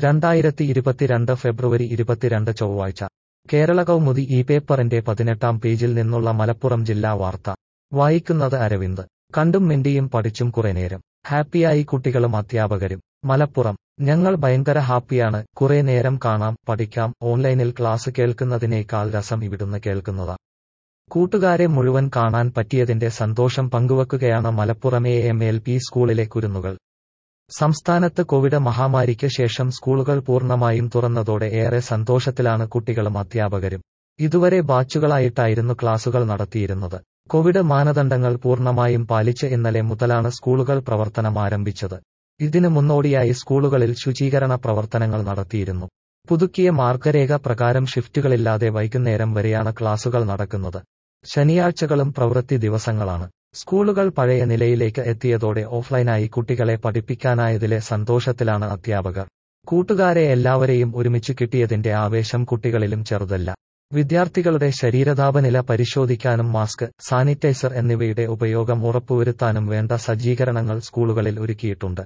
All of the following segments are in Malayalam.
രണ്ടായിരത്തി ഇരുപത്തിരണ്ട് ഫെബ്രുവരി ഇരുപത്തിരണ്ട് ചൊവ്വാഴ്ച കേരള കൗമുദി ഈ പേപ്പറിന്റെ പതിനെട്ടാം പേജിൽ നിന്നുള്ള മലപ്പുറം ജില്ലാ വാർത്ത വായിക്കുന്നത് അരവിന്ദ് കണ്ടും മിണ്ടിയും പഠിച്ചും കുറെ നേരം ഹാപ്പിയായി കുട്ടികളും അധ്യാപകരും മലപ്പുറം ഞങ്ങൾ ഭയങ്കര ഹാപ്പിയാണ് കുറെ നേരം കാണാം പഠിക്കാം ഓൺലൈനിൽ ക്ലാസ് കേൾക്കുന്നതിനേക്കാൾ രസം ഇവിടുന്ന് കേൾക്കുന്നതാ കൂട്ടുകാരെ മുഴുവൻ കാണാൻ പറ്റിയതിന്റെ സന്തോഷം പങ്കുവെക്കുകയാണ് Malappuram A M L P സ്കൂളിലെ കുരുന്നുകൾ സംസ്ഥാനത്ത് കോവിഡ് മഹാമാരിക്ക് ശേഷം സ്കൂളുകൾ പൂർണ്ണമായും തുറന്നതോടെ ഏറെ സന്തോഷത്തിലാണ് കുട്ടികളും അധ്യാപകരും ഇതുവരെ ബാച്ചുകളായിട്ടായിരുന്നു ക്ലാസുകൾ നടത്തിയിരുന്നത് കോവിഡ് മാനദണ്ഡങ്ങൾ പൂർണ്ണമായും പാലിച്ച് ഇന്നലെ മുതലാണ് സ്കൂളുകൾ പ്രവർത്തനം ആരംഭിച്ചത് ഇതിനു മുന്നോടിയായി സ്കൂളുകളിൽ ശുചീകരണ പ്രവർത്തനങ്ങൾ നടത്തിയിരുന്നു പുതുക്കിയ മാർഗരേഖ പ്രകാരം ഷിഫ്റ്റുകളില്ലാതെ വൈകുന്നേരം വരെയാണ് ക്ലാസുകൾ നടക്കുന്നത് ശനിയാഴ്ചകളും പ്രവൃത്തി ദിവസങ്ങളാണ് സ്കൂളുകൾ പഴയ നിലയിലേക്ക് എത്തിയതോടെ ഓഫ്ലൈനായി കുട്ടികളെ പഠിപ്പിക്കാനായതിലെ സന്തോഷത്തിലാണ് അധ്യാപകർ കൂട്ടുകാരെ എല്ലാവരെയും ഒരുമിച്ച് കിട്ടിയതിന്റെ ആവേശം കുട്ടികളിലും ചെറുതല്ല വിദ്യാർത്ഥികളുടെ ശരീരതാപനില പരിശോധിക്കാനും മാസ്ക് സാനിറ്റൈസർ എന്നിവയുടെ ഉപയോഗം ഉറപ്പുവരുത്താനും വേണ്ട സജ്ജീകരണങ്ങൾ സ്കൂളുകളിൽ ഒരുക്കിയിട്ടുണ്ട്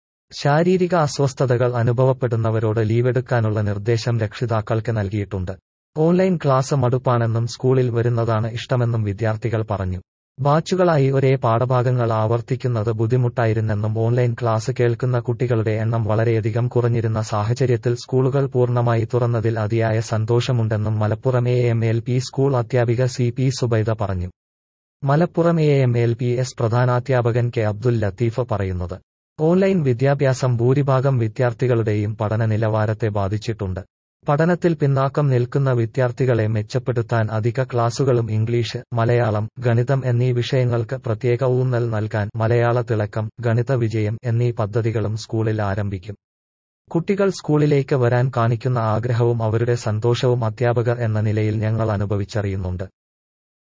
ശാരീരിക അസ്വസ്ഥതകൾ അനുഭവപ്പെടുന്നവരോട് ലീവെടുക്കാനുള്ള നിർദ്ദേശം രക്ഷിതാക്കൾക്ക് നൽകിയിട്ടുണ്ട് ഓൺലൈൻ ക്ലാസ് മടുപ്പാണെന്നും സ്കൂളിൽ വരുന്നതാണ് ഇഷ്ടമെന്നും വിദ്യാർത്ഥികൾ പറഞ്ഞു ബാച്ചുകളായി ഒരേ പാഠഭാഗങ്ങൾ ആവർത്തിക്കുന്നത് ബുദ്ധിമുട്ടായിരുന്നെന്നും ഓൺലൈൻ ക്ലാസ് കേൾക്കുന്ന കുട്ടികളുടെ എണ്ണം വളരെയധികം കുറഞ്ഞിരുന്ന സാഹചര്യത്തിൽ സ്കൂളുകൾ പൂർണ്ണമായി തുറന്നതിൽ അതിയായ സന്തോഷമുണ്ടെന്നും Malappuram A M L P school അധ്യാപിക സി പി സുബൈദ പറഞ്ഞു Malappuram A M L P S പ്രധാനാധ്യാപകൻ കെ അബ്ദുൽ ലത്തീഫ് പറയുന്നത് ഓൺലൈൻ വിദ്യാഭ്യാസം ഭൂരിഭാഗം വിദ്യാർത്ഥികളുടെയും പഠന നിലവാരത്തെ ബാധിച്ചിട്ടുണ്ട് പഠനത്തിൽ പിന്നാക്കം നിൽക്കുന്ന വിദ്യാർത്ഥികളെ മെച്ചപ്പെടുത്താൻ അധിക ക്ലാസുകളും ഇംഗ്ലീഷ് മലയാളം ഗണിതം എന്നീ വിഷയങ്ങൾക്ക് പ്രത്യേക ഊന്നൽ നൽകാൻ മലയാള തിളക്കം ഗണിത വിജയം എന്നീ പദ്ധതികളും സ്കൂളിൽ ആരംഭിക്കും കുട്ടികൾ സ്കൂളിലേക്ക് വരാൻ കാണിക്കുന്ന ആഗ്രഹവും അവരുടെ സന്തോഷവും അധ്യാപകർ എന്ന നിലയിൽ ഞങ്ങൾ അനുഭവിച്ചറിയുന്നുണ്ട്